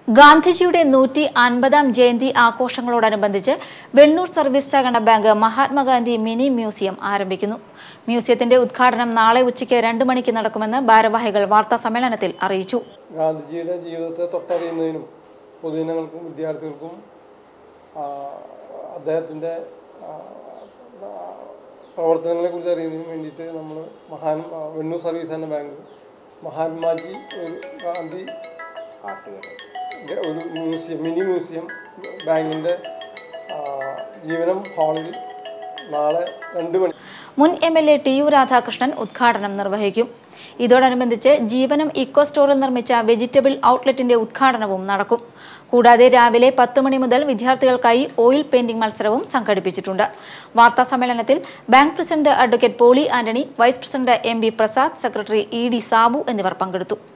ഗാന്ധിജിയുടെ നൂറ്റി അൻപതാം ജയന്തി ആഘോഷങ്ങളോടനുബന്ധിച്ച് വെണ്ണൂർ സർവീസ് സഹകരണ ബാങ്ക് മഹാത്മാഗാന്ധി മിനി മ്യൂസിയം ആരംഭിക്കുന്നു മ്യൂസിയത്തിന്റെ ഉദ്ഘാടനം നാളെ ഉച്ചയ്ക്ക് രണ്ട് മണിക്ക് നടക്കുമെന്ന് ഭാരവാഹികൾ വാർത്താ സമ്മേളനത്തിൽ അറിയിച്ചു ഗാന്ധിജിയുടെ ജീവിതത്തെ തൊട്ടറിയുന്നതിനും പൊതുജനങ്ങൾക്കും വിദ്യാർത്ഥികൾക്കും ആ, അദ്ദേഹത്തിൻ്റെ ആ, ആ, പ്രവർത്തനങ്ങളെക്കുറിച്ച് അറിയുന്നതിനും വേണ്ടിയിട്ട് നമ്മൾ മഹാൻ ആ, വെണ്ണൂർ സർവീസ് സഹകരണ ബാങ്ക് മഹാത്മാജി ഒരു ഗാന്ധി ഗ- ഒരു മ്യൂസിയം മിനി മ്യൂസിയം ബാങ്കിൻ്റെ ആ, ജീവനം ഹാളിൽ നാളെ രണ്ട് മണി മുൻ M L A T U Radhakrishnan ഉദ്ഘാടനം നിർവഹിക്കും ഇതോടനുബന്ധിച്ച് ജീവനം ഇക്കോ സ്റ്റോറിൽ നിർമ്മിച്ച വെജിറ്റബിൾ ഔട്ട്ലെറ്റിന്റെ ഉദ്ഘാടനവും നടക്കും കൂടാതെ രാവിലെ പത്ത് മണി മുതൽ വിദ്യാർത്ഥികൾക്കായി ഓയിൽ പെയിന്റിംഗ് മത്സരവും സംഘടിപ്പിച്ചിട്ടുണ്ട് വാർത്താ സമ്മേളനത്തിൽ bank president advocate Poly Antony vice president M B Prasad secretary E D Sabu എന്നിവർ പങ്കെടുത്തു